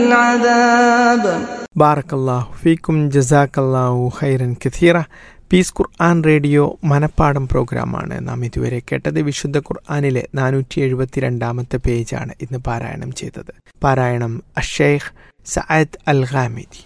العذاب ബാറക്കല്ലാഹു ഫീക്കും ജസാക്കല്ലാഹു ഖൈറൻ കഥീറ പീസ് ഖുർആൻ റേഡിയോ മനപ്പാടം പ്രോഗ്രാമാണ് നാം ഇതുവരെ കേട്ടത് വിശുദ്ധ ഖുർആാനിലെ നാനൂറ്റി എഴുപത്തിരണ്ടാമത്തെ പേജാണ് ഇന്ന് പാരായണം ചെയ്തത് പാരായണം അഷേഖ് സഅദ് അൽ ഖാമിദി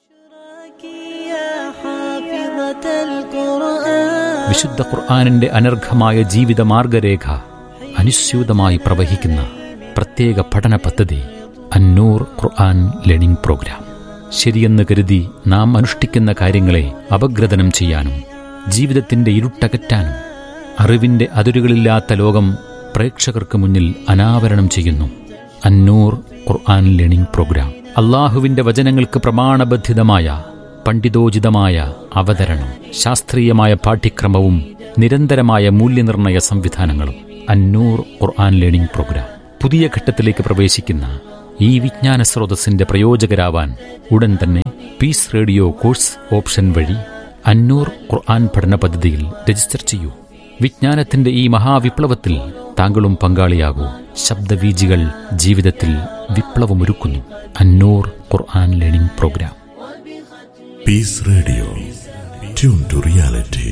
വിശുദ്ധ ഖുർആാനിന്റെ അനർഘമായ ജീവിത മാർഗരേഖ അനുസ്യൂതമായി പ്രവഹിക്കുന്ന പ്രത്യേക പഠന പദ്ധതി അന്നൂർ ഖുർആൻ ലേണിംഗ് പ്രോഗ്രാം ശരിയെന്ന് കരുതി നാം അനുഷ്ഠിക്കുന്ന കാര്യങ്ങളെ അപഗ്രഥനം ചെയ്യാനും ജീവിതത്തിന്റെ ഇരുട്ടകറ്റാനും അറിവിന്റെ അതിരുകളില്ലാത്ത ലോകം പ്രേക്ഷകർക്ക് മുന്നിൽ അനാവരണം ചെയ്യുന്നു അന്നൂർ ഖുർആൻ ലേണിംഗ് പ്രോഗ്രാം അള്ളാഹുവിന്റെ വചനങ്ങൾക്ക് പ്രമാണബദ്ധിതമായ പണ്ഡിതോചിതമായ അവതരണം ശാസ്ത്രീയമായ പാഠ്യക്രമവും നിരന്തരമായ മൂല്യനിർണയ സംവിധാനങ്ങളും അന്നൂർ ഖുർആൻ ലേണിംഗ് പ്രോഗ്രാം പുതിയ ഘട്ടത്തിലേക്ക് പ്രവേശിക്കുന്ന ഈ വിജ്ഞാന സ്രോതസ്സിന്റെ പ്രയോജകരാവാൻ ഉടൻ തന്നെ പീസ് റേഡിയോ കോഴ്സ് ഓപ്ഷൻ വഴി അന്നൂർ ഖുർആൻ പഠന പദ്ധതിയിൽ രജിസ്റ്റർ ചെയ്യൂ വിജ്ഞാനത്തിന്റെ ഈ മഹാവിപ്ലവത്തിൽ താങ്കളും പങ്കാളിയാകൂ ശബ്ദവീജികൾ ജീവിതത്തിൽ വിപ്ലവമൊരുക്കുന്നു അന്നൂർ ഖുർആൻ learning program Peace Radio. Tune to reality.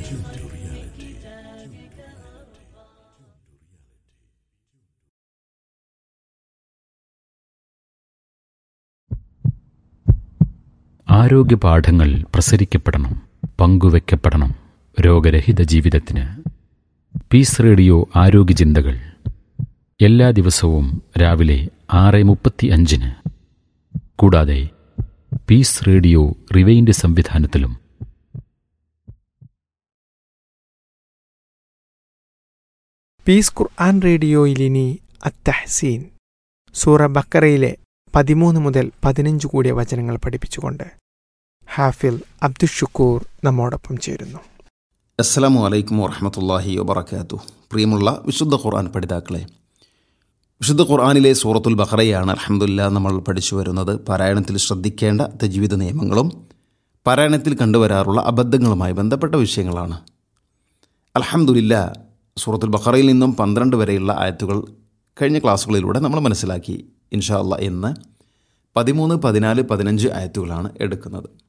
ആരോഗ്യപാഠങ്ങൾ പ്രസരിക്കപ്പെടണം പങ്കുവെക്കപ്പെടണം രോഗരഹിത ജീവിതത്തിന് പീസ് റേഡിയോ ആരോഗ്യ ചിന്തകൾ എല്ലാ ദിവസവും രാവിലെ ആറ് മുപ്പത്തി അഞ്ചിന് കൂടാതെ പീസ് റേഡിയോ റിവൈൻഡ് സംവിധാനത്തിലും പീസ് ഖുർആൻ റേഡിയോയിൽ ഇനി അത്തഹസീൻ സൂറ ബക്കറയിലെ പതിമൂന്ന് മുതൽ പതിനഞ്ച് കൂടിയ വചനങ്ങൾ പഠിപ്പിച്ചുകൊണ്ട് ഹാഫിൽ അബ്ദുഷുക്കൂർ നമ്മോടൊപ്പം ചേരുന്നു അസ്സലാമു അലൈക്കും വറഹമത്തല്ലാഹി വബർക്കാത്തു പ്രിയമുള്ള വിശുദ്ധ ഖുർആൻ പഠിതാക്കളെ വിശുദ്ധ ഖുർആനിലെ സൂറത്തുൽ ബഹ്റയാണ് അലഹമുല്ല നമ്മൾ പഠിച്ചു വരുന്നത് പാരായണത്തിൽ ശ്രദ്ധിക്കേണ്ട തജ്വീദ് നിയമങ്ങളും പാരായണത്തിൽ കണ്ടുവരാറുള്ള അബദ്ധങ്ങളുമായി ബന്ധപ്പെട്ട വിഷയങ്ങളാണ് അലഹമുല്ല സൂറത്തുൽ ബഹ്റയിൽ നിന്നും പന്ത്രണ്ട് വരെയുള്ള ആയത്തുകൾ കഴിഞ്ഞ ക്ലാസ്സുകളിലൂടെ നമ്മൾ മനസ്സിലാക്കി ഇൻഷാ അല്ല ഇന്ന് പതിമൂന്ന് പതിനാല് പതിനഞ്ച് ആയത്തുകളാണ് എടുക്കുന്നത്